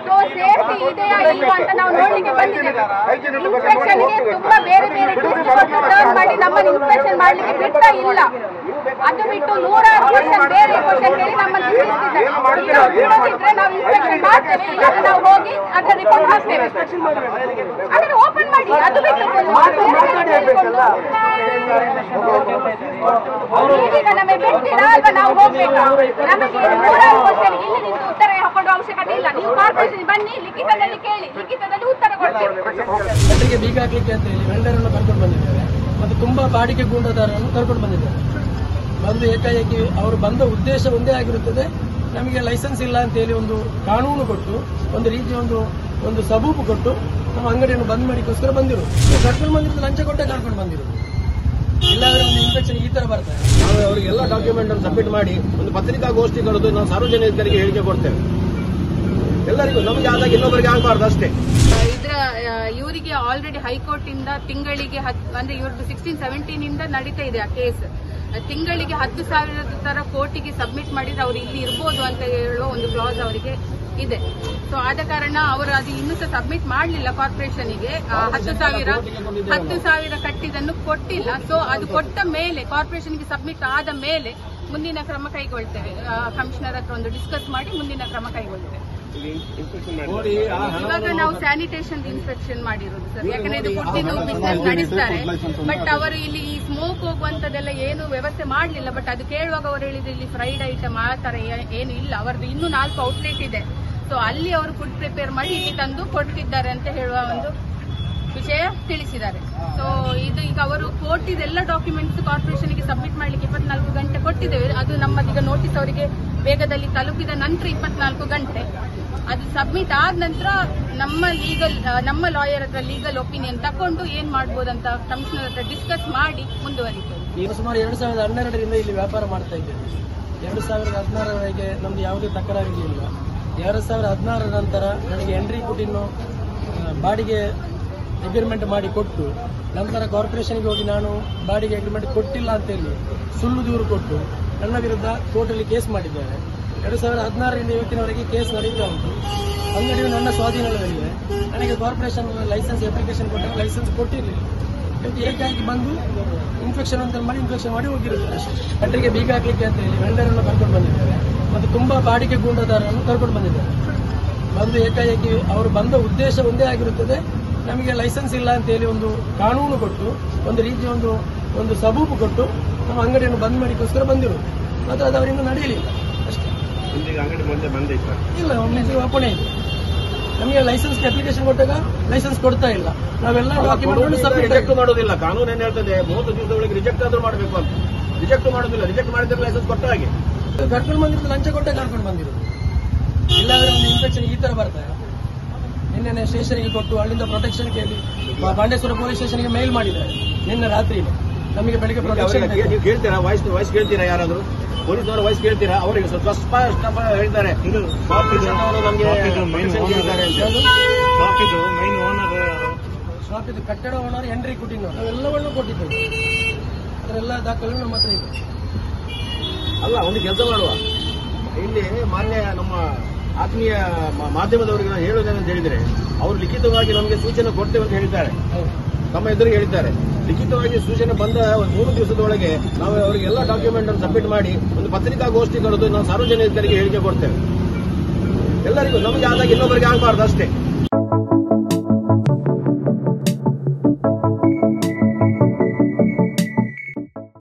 So safety ಇದೆಯಾ ಇಲ್ವಾ ಅಂತ ನಾವು ನೋಡ್ಲಿಕ್ಕೆ ಬಂದಿದ್ದೇವೆ ಇನ್ಸ್ಪೆಕ್ಷನ್ಗೆ ತುಂಬಾ ಬೇರೆ ಬೇರೆ ಟರ್ನ್ ಮಾಡಿ ನಮ್ಮನ್ನು ಇನ್ಸ್ಪೆಕ್ಷನ್ ಮಾಡ್ಲಿಕ್ಕೆ ಬಿಡ್ತಾ ಇಲ್ಲ ಅದು ಬಿಟ್ಟು ನೂರಾರು ಕ್ವಶನ್ ಬೇರೆ ಕ್ವಶನ್ ಕೇಳಿ ನಮ್ಮನ್ನು ತಿಳಿಸ್ತಿದ್ದಾರೆ ಇರೋದಿದ್ರೆ ನಾವು ಇನ್ಸ್ಪೆಕ್ಷನ್ ಮಾಡ್ತೇವೆ ಇಲ್ಲಾಂದ್ರೆ ನಾವು ಹೋಗಿ ಅದರ ರಿಪೋರ್ಟ್ ಹಾಕ್ತೇವೆ ಅದನ್ನು ಓಪನ್ ಮಾಡಿ ಅದು ಬಿಟ್ಟು ಬೇರೆ ಬೇರೆ ಹೇಳ್ಕೊಂಡು ಈಗ ನಮಗೆ ಬಿಡ್ತೀರಾ ಅಲ್ವಾ ನಾವು ಹೋಗ್ಬೇಕಾ ನಮಗೆ ನೂರಾರು ಕ್ವಶನ್ ಇಲ್ಲಿ ನಿಂತು ಉತ್ತರ ಹಾಕೊಳ್ಳೋ ಅವಶ್ಯಕತೆ ಇಲ್ಲ ನೀವು ಕಾರ್ಪೊರೇಷನ್ ಬನ್ನಿ ಲಿಖಿತದಲ್ಲಿ ಕೇಳಿ ಲಿಖಿತದಲ್ಲಿ ಉತ್ತರ ಕೊಡ್ತೇವೆ ಜನರಿಗೆ ಬೀಗ ಹಾಕ್ಲಿಕ್ಕೆ ಅಂತ ಹೇಳಿ ವೆಂಡರನ್ನು ಕರ್ಕೊಂಡು ಬಂದಿದ್ದೇವೆ ಮತ್ತು ತುಂಬಾ ಬಾಡಿಗೆ ಗೂಂಡಾದಾರರನ್ನು ಕರ್ಕೊಂಡು ಬಂದಿದ್ದೇವೆ ಬಂದು ಏಕಾಏಕಿ ಅವರು ಬಂದ ಉದ್ದೇಶ ಒಂದೇ ಆಗಿರುತ್ತದೆ ನಮಗೆ ಲೈಸೆನ್ಸ್ ಇಲ್ಲ ಅಂತ ಹೇಳಿ ಒಂದು ಕಾನೂನು ಕೊಟ್ಟು ಒಂದು ರೀತಿಯ ಒಂದು ಒಂದು ಸಬೂಬು ಕೊಟ್ಟು ನಮ್ಮ ಅಂಗಡಿಯನ್ನು ಬಂದ್ ಮಾಡಿಕೋಸ್ಕರ ಬಂದಿರು ಕರ್ಕೊಂಡು ಬಂದಿರೋದು ಲಂಚ ಕೊಟ್ಟೆ ಕರ್ಕೊಂಡು ಬಂದಿರು ಇಲ್ಲಾಂದ್ರೆ ಒಂದು ಇನ್ಫೆಕ್ಷನ್ ಈ ತರ ಬರ್ತಾರೆ ನಾವು ಅವರಿಗೆಲ್ಲ ಡಾಕ್ಯುಮೆಂಟ್ ಅನ್ನು ಸಬ್ಮಿಟ್ ಮಾಡಿ ಒಂದು ಪತ್ರಿಕಾಗೋಷ್ಠಿ ಕರೆದು ನಾವು ಸಾರ್ವಜನಿಕರಿಗೆ ಹೇಳಿಕೆ ಕೊಡ್ತೇವೆ ಎಲ್ಲರಿಗೂ ನಮಗೆ ಆದಾಗ ಇನ್ನೊಬ್ಬರಿಗೆ ಆಗಬಾರ್ದು ಅಷ್ಟೇ ಇದ್ರ ಇವರಿಗೆ ಆಲ್ರೆಡಿ ಹೈಕೋರ್ಟ್ ಇಂದ ತಿಂಗಳಿಗೆ ಹತ್- ಅಂದ್ರೆ ಇವ್ರದ್ದು ಸಿಕ್ಸ್ಟೀನ್ ಸೆವೆಂಟೀನ್ ಇಂದ ನಡೀತಾ ಇದೆ ಆ ಕೇಸ್ ತಿಂಗಳಿಗೆ ಹತ್ತು ಸಾವಿರದ ತರ ಕೋರ್ಟಿಗೆ ಸಬ್ಮಿಟ್ ಮಾಡಿದ್ರೆ ಅವ್ರು ಇಲ್ಲಿ ಇರ್ಬೋದು ಅಂತ ಹೇಳುವ ಒಂದು ಕ್ಲಾಸ್ ಅವರಿಗೆ ಇದೆ ಸೊ ಆದ ಕಾರಣ ಅವರು ಅದು ಇನ್ನೂ ಸಹ ಸಬ್ಮಿಟ್ ಮಾಡಲಿಲ್ಲ ಕಾರ್ಪೊರೇಷನ್ಗೆ ಹತ್ತು ಸಾವಿರ ಹತ್ತು ಸಾವಿರ ಕಟ್ಟಿದ್ದನ್ನು ಕೊಟ್ಟಿಲ್ಲ ಸೊ ಅದು ಕೊಟ್ಟ ಮೇಲೆ ಕಾರ್ಪೊರೇಷನ್ಗೆ ಸಬ್ಮಿಟ್ ಆದ ಮೇಲೆ ಮುಂದಿನ ಕ್ರಮ ಕೈಗೊಳ್ತೇವೆ ಕಮಿಷನರ್ ಹತ್ರ ಒಂದು ಡಿಸ್ಕಸ್ ಮಾಡಿ ಮುಂದಿನ ಕ್ರಮ ಕೈಗೊಳ್ತೇವೆ ನೋಡಿ ಆ ಹಣ ಇವಾಗ ನಾವು ಸ್ಯಾನಿಟೇಷನ್ ಇನ್ಸ್ಪೆಕ್ಷನ್ ಮಾಡಿರೋದು ಸರ್ ಯಾಕಂದ್ರೆ ಇದು ಫುಡ್ಡಿನ ಬಿಸ್ನೆಸ್ ನಡೆಸ್ತಾರೆ ಬಟ್ ಅವರು ಇಲ್ಲಿ ಈ ಸ್ಮೋಕ್ ಹೋಗುವಂತದೆಲ್ಲ ಏನು ವ್ಯವಸ್ಥೆ ಮಾಡಲಿಲ್ಲ ಬಟ್ ಅದು ಕೇಳುವಾಗ ಅವರು ಹೇಳಿದ್ರು ಇಲ್ಲಿ ಫ್ರೈಡ್ ಐಟಮ್ ಆ ತರ ಏ- ಏನು ಇಲ್ಲ ಅವರದ್ದು ಇನ್ನೂ ನಾಲ್ಕು ಔಟ್ಲೆಟ್ ಇದೆ ಸೊ ಅಲ್ಲಿ ಅವರು ಫುಡ್ ಪ್ರಿಪೇರ್ ಮಾಡಿ ಇಲ್ಲಿ ತಂದು ಕೊಡ್ತಿದ್ದಾರೆ ಅಂತ ಹೇಳುವ ಒಂದು ವಿಷಯ ತಿಳಿಸಿದ್ದಾರೆ ಸೊ ಇದು ಈಗ ಅವರು ಕೋರ್ಟ್ ಇದೆಲ್ಲ ಡಾಕ್ಯುಮೆಂಟ್ಸ್ ಕಾರ್ಪೊರೇಷನ್ಗೆ ಸಬ್ಮಿಟ್ ಮಾಡ್ಲಿಕ್ಕೆ ಇಪ್ಪತ್ನಾಲ್ಕು ಗಂಟೆ ಕೊಟ್ಟಿದ್ದೇವೆ ಅದು ನಮ್ಮದೀಗ ನೋಟಿಸ್ ಅವರಿಗೆ ವೇಗದಲ್ಲಿ ತಲುಪಿದ ನಂತರ ಇಪ್ಪತ್ನಾಲ್ಕು ಗಂಟೆ ಅದು ಸಬ್ಮಿಟ್ ಆದ ನಂತರ ನಮ್ಮ ಲೀಗಲ್ ನಮ್ಮ ಲಾಯರ್ ಹತ್ರ ಲೀಗಲ್ ಒಪಿನಿಯನ್ ತಕೊಂಡು ಏನ್ ಮಾಡ್ಬೋದಂತ ಕಮಿಷನರ್ ಹತ್ರ ಡಿಸ್ಕಸ್ ಮಾಡಿ ಮುಂದುವರಿತೇವೆ ಈಗ ಸುಮಾರು ಎರಡು ಸಾವಿರದ ಹನ್ನೆರಡರಿಂದ ಇಲ್ಲಿ ವ್ಯಾಪಾರ ಮಾಡ್ತಾ ಇದ್ದೇವೆ ಎರಡು ಸಾವಿರದ ಹದಿನಾರರವರೆಗೆ ನಮ್ದು ಯಾವುದೇ ತಕರಾರಿರಲಿಲ್ಲ ಎರಡು ಸಾವಿರದ ಹದಿನಾರರ ನಂತರ ನನಗೆ ಎಂಟ್ರಿ ಕುಟಿನ್ನು ಆ, ಬಾಡಿಗೆ ಅಗ್ರಿಮೆಂಟ್ ಮಾಡಿ ಕೊಟ್ಟು ನಂತರ ಕಾರ್ಪೊರೇಷನ್ಗೆ ಹೋಗಿ ನಾನು ಬಾಡಿಗೆ ಅಗ್ರಿಮೆಂಟ್ ಕೊಟ್ಟಿಲ್ಲ ಅಂತ ಹೇಳಿ ಸುಳ್ಳು ದೂರು ಕೊಟ್ಟು ನನ್ನ ವಿರುದ್ಧ ಕೋರ್ಟಲ್ಲಿ ಕೇಸ್ ಮಾಡಿದ್ದೇನೆ ಎರಡು ಸಾವಿರದ ಹದಿನಾರರಿಂದ ಇವತ್ತಿನವರೆಗೆ ಕೇಸ್ ನಡೀತಾ ಉಂಟು ಅಂಗಡಿಯು ನನ್ನ ಸ್ವಾಧೀನದಲ್ಲಿದೆ ನನಗೆ ಕಾರ್ಪೊರೇಷನ್ ಲೈಸೆನ್ಸ್ ಅಪ್ಲಿಕೇಶನ್ ಕೊಟ್ಟಾಗ ಲೈಸೆನ್ಸ್ ಕೊಟ್ಟಿರಲಿಲ್ಲ ಇವತ್ತು ಏಕಾಏಕಿ ಬಂದು ಇನ್ಫೆಕ್ಷನ್ ಅಂತ ಮಾಡಿ ಇನ್ಫೆಕ್ಷನ್ ಮಾಡಿ ಹೋಗಿರುತ್ತೆ ಅಷ್ಟೇ ಕಟ್ಟರಿಗೆ ಬೀಗ ಹಾಕ್ಲಿಕ್ಕೆ ಅಂತ ಹೇಳಿ ವೆಂಡರನ್ನು ಕರ್ಕೊಂಡು ಬಂದಿದ್ದೇವೆ ಮತ್ತು ತುಂಬಾ ಬಾಡಿಗೆ ಗೂಂಡಾದಾರರನ್ನು ಕರ್ಕೊಂಡು ಬಂದಿದ್ದೇವೆ ಬಂದು ಏಕಾಏಕಿ ಅವರು ಬಂದ ಉದ್ದೇಶ ಒಂದೇ ಆಗಿರುತ್ತದೆ ನಮಗೆ ಲೈಸೆನ್ಸ್ ಇಲ್ಲ ಅಂತ ಹೇಳಿ ಒಂದು ಕಾನೂನು ಕೊಟ್ಟು ಒಂದು ರೀತಿಯ ಒಂದು ಒಂದು ಸಬೂಬು ಕೊಟ್ಟು ನಮ್ಮ ಅಂಗಡಿಯನ್ನು ಬಂದ್ ಮಾಡಿಕೋಸ್ಕರ ಬಂದಿರು ಮಾತ್ರ ಅದು ಅವರಿಂದ ನಡೆಯಲಿಲ್ಲ ಅಷ್ಟೇ ಇಂದಿಗೆ ಅಂಗಡಿ ಮುಂದೆ ಬಂದಿತ್ತು ಇಲ್ಲ ಒಮ್ಮೆ ಅಪ್ಪಣೆ ಇದೆ ನಮಗೆ ಲೈಸೆನ್ಸ್ ಅಪ್ಲಿಕೇಶನ್ ಕೊಟ್ಟಾಗ ಲೈಸೆನ್ಸ್ ಕೊಡ್ತಾ ಇಲ್ಲ ನಾವೆಲ್ಲ ಡಾಕ್ಯುಮೆಂಟ್ ಸಬ್ಮಿಟ್ ರಿಜೆಕ್ಟ್ ಮಾಡೋದಿಲ್ಲ ಕಾನೂನು ಏನ್ ಹೇಳ್ತದೆ ಮೂವತ್ತು ದಿವಸದ ಒಳಗೆ ರಿಜೆಕ್ಟ್ ಆದ್ರೂ ಮಾಡಬೇಕು ಅಂತ ರಿಜೆಕ್ಟ್ ಮಾಡೋದಿಲ್ಲ ರಿಜೆಕ್ಟ್ ಮಾಡಿದ್ರೆ ಲೈಸೆನ್ಸ್ ಕೊಟ್ಟ ಹಾಗೆ ಕರ್ಕೊಂಡು ಬಂದಿರೋದು ಲಂಚ ಕೊಟ್ಟೆ ಕರ್ಕೊಂಡು ಬಂದಿರೋದು ಇಲ್ಲಾಂದ್ರೆ ಒಂದು ಇನ್ಫೆಕ್ಷನ್ ಈ ತರ ಬರ್ತಾರೆ ನಿನ್ನೆ ಸ್ಟೇಷನ್ಗೆ ಕೊಟ್ಟು ಅಲ್ಲಿಂದ ಪ್ರೊಟೆಕ್ಷನ್ ಕೇಳಿ ಬ- ಬಾಂಡೇಶ್ವರ ಪೊಲೀಸ್ ಸ್ಟೇಷನ್ಗೆ ಮೇಲ್ ಮಾಡಿದ್ದಾರೆ ನಿನ್ನೆ ರಾತ್ರಿ ನಮಗೆ ಬೆಳಿಗ್ಗೆ ಪ್ರೊಟೆಕ್ಷನ್ ಅವರಿಗೆ ನೀವು ಕೇಳ್ತೀರಾ ವಾಯ್ಸ್ ವಾಯ್ಸ್ ಕೇಳ್ತೀರಾ ಯಾರಾದ್ರೂ ಪೊಲೀಸ್ನವರು ವಾಯ್ಸ್ ಕೇಳ್ತೀರಾ ಅವರಿಗೆ ಸ್ವಲ್ಪ ಸ್ಪಷ್ಟ ಹೇಳ್ತಾರೆ ಕಾರ್ಪೊರೇಷನ್ ಅವರು ನಮಗೆ protection ಕೇಳ್ತಾರೆ ಅಂತ ಹೇಳಿ. ಶಾಪ್ ಇದು ಕಟ್ಟಡ ಓನರ್ ಎಂಟ್ರಿ ಕೊಟ್ಟಿದ್ದು ನಾವೆಲ್ಲವನ್ನು ಕೊಟ್ಟಿದ್ದೇವೆ ಅದರೆಲ್ಲ ದಾಖಲೆ ನಮ್ಮ ಹತ್ರ ಇದೆ ಅಲ್ಲ ಒಂದು ಕೆಲಸ ಮಾಡುವ ಇಲ್ಲಿ ಮಾನ್ಯ ನಮ್ಮ ಆತ್ಮೀಯ ಮ- ಮಾಧ್ಯಮದವರಿಗೆ ನಾನು ಹೇಳೋದೇನಂತ ಹೇಳಿದ್ರೆ ಅವರು ಲಿಖಿತವಾಗಿ ನಮಗೆ ಸೂಚನೆ ಕೊಡ್ತೇವೆ ಅಂತ ಹೇಳಿದ್ದಾರೆ ಹೌದು ತಮ್ಮ ಎದುರಿಗೆ ಹೇಳಿದ್ದಾರೆ ಲಿಖಿತವಾಗಿ ಸೂಚನೆ ಬಂದ ಒಂದು ಮೂರು ದಿವಸದೊಳಗೆ ನಾವು ಅವರಿಗೆಲ್ಲ ಡಾಕ್ಯುಮೆಂಟ್ ಅನ್ನು ಸಬ್ಮಿಟ್ ಮಾಡಿ ಒಂದು ಪತ್ರಿಕಾಗೋಷ್ಠಿ ಕರೆದು ನಾವು ಸಾರ್ವಜನಿಕರಿಗೆ ಹೇಳಿಕೆ ಕೊಡ್ತೇವೆ ಎಲ್ಲರಿಗೂ ನಮಗೆ ಆದಾಗ ಇನ್ನೊಬ್ಬರಿಗೆ ಆಗಬಾರ್ದು ಅಷ್ಟೇ